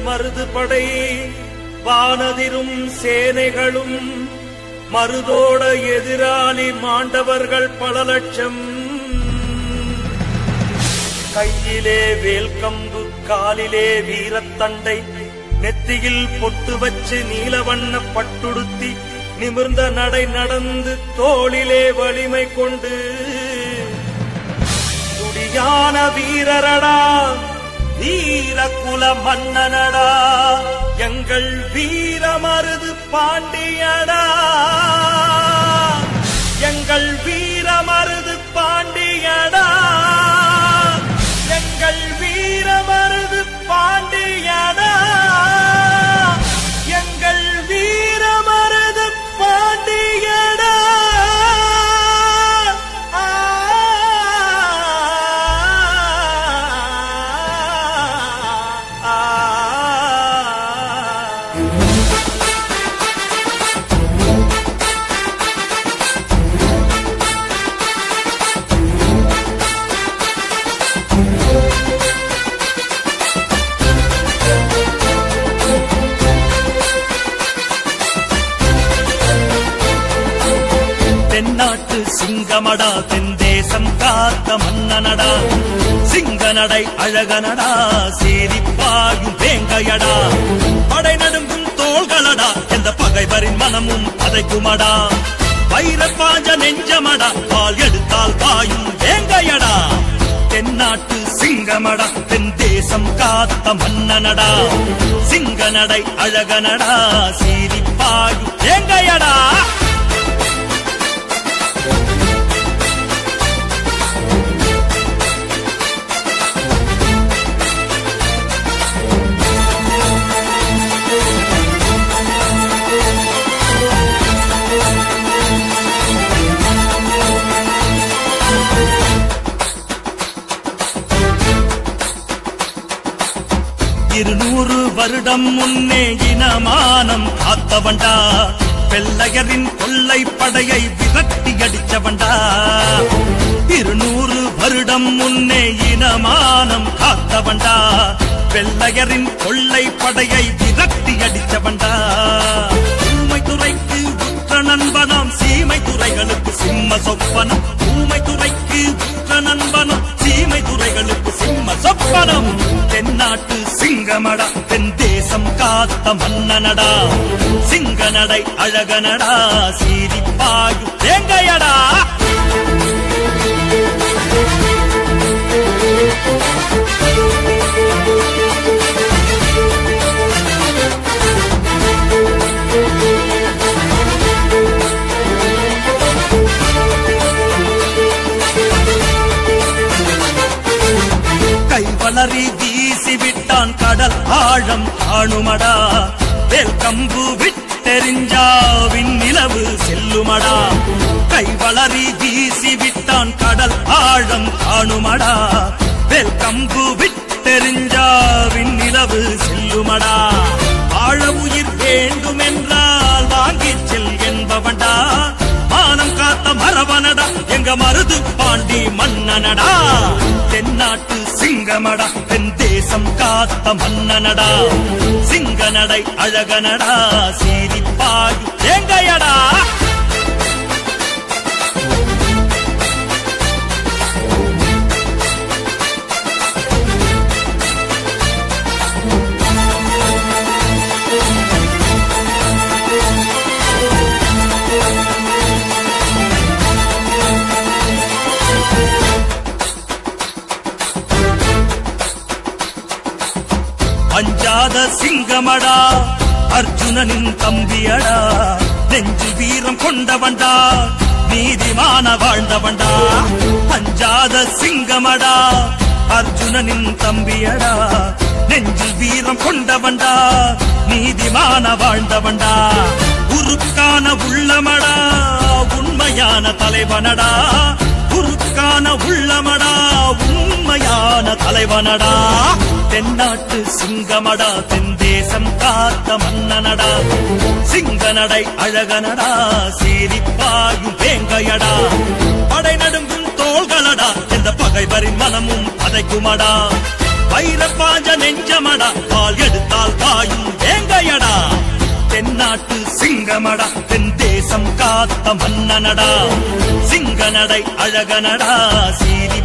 மருது படை வானதிரும் சேனைகளும் மருதோட எதிராளி மாண்டவர்கள் பல லட்சம் கையிலே வேல்கம்பு காலிலே வீரத்தண்டை நெத்தியில் பொட்டு வச்சு நீலவண்ண பட்டுடுத்தி நிமிர்ந்த நடை நடந்து தோளிலே வலிமை கொண்டு துடியான வீரரடா வீர குல மன்னனடா எங்கள் வீரமருது பாண்டியடா எங்கள் வீரமருது பாண்டியடா எங்கள் வீரமருது பாண்டியடா எங்கள் வீரமருது பாண்டியடா ஆ ஆ தென்னாட்டு சிங்கமடா தென் தேசம் காத்த மன்னனடா சிங்கநடை அழகனடா சேரிப்பாயும் வேங்கையடா படை நடுங்கும் தோள்களடா எந்த பகைவரின் மனமும் பதைக்குமடா வைர பாஞ்ச நெஞ்சமடா பால் எடுத்தால் பாயும் வேங்கையடா தென்னாட்டு சிங்கமடா தென் தேசம் காத்த மன்னனடா சிங்கநடை அழகனடா சீரிப்பாயும் வேங்கையடா இருநூறு வருடம் முன்னே இனமானம் காத்தவண்டா வெள்ளையரின் கொள்ளை படையை விரட்டி அடிச்சவண்டா இருநூறு வருடம் முன்னே இனமானம் காத்தவண்டா வெள்ளையரின் கொள்ளை படையை விரட்டி அடிச்சவண்டா ஊமை துறைக்கு உற்ற நண்பனாம் சீமை துறைகளுக்கு சிம்ம சொப்பனம் ஊமை துறைக்கு உற்ற நண்பனம் சீமை துறைகளுக்கு சிம்ம சொப்பனம் தென்னாட்டு சிங்கமடா தென் தேசம் காத்த மன்னனடா சிங்கநடை அழகனடா சீரிப்பாயு தேங்கையடா கைவளரி வீசி விட்டான் கடல் ஆழம் காணுமடா வேல் கம்பு விட்டெறிஞ்சாவின் நிலவு செல்லுமடா கைவளரி வீசி விட்டான் கடல் ஆழம் காணுமடா வேல் கம்பு விட்டெறிஞ்சாவின் நிலவு செல்லுமடா ஆழ உயிர் வேண்டுமென்றால் வாங்கிச் செல் என்பவன்டா மானம் காத்த மரவனடா எங்க மருது பாண்டி மன்னனடா தென்னாட்டு சிங்கமடா தென் தேசம் காத்த மன்னனடா சிங்கநடை அழகனடா சீரிப்பாயு தேங்கையடா அஞ்சாத சிங்கமடா அர்ஜுனனின் தம்பியடா நெஞ்சு வீரம் கொண்டவன்டா நீதிமான வாழ்ந்தவன்டா அஞ்சாத சிங்கமடா அர்ஜுனனின் தம்பியடா நெஞ்சு வீரம் கொண்டவன்டா நீதிமான வாழ்ந்தவன்டா உருக்கான உள்ளமடா உண்மையான தலைவனடா உருக்கான உள்ளமடா உண்மையான தலைவனடா தென்னாட்டு சிங்கமடா தென் தேசம் காத்த மன்னனடா சிங்கநடை அழகனடா சீரிப்பாயும் வேங்கையடா படை நடுங்கும் தோள்களடா எந்த பகைவரின் மனமும் பதைக்குமடா வைரப்பாஞ்ச நெஞ்சமடா பால் எடுத்தால் பாயும் வேங்கையடா தென்னாட்டு சிங்கமடா தென் தேசம் காத்த மன்னனடா சிங்கநடை அழகனடா சீறி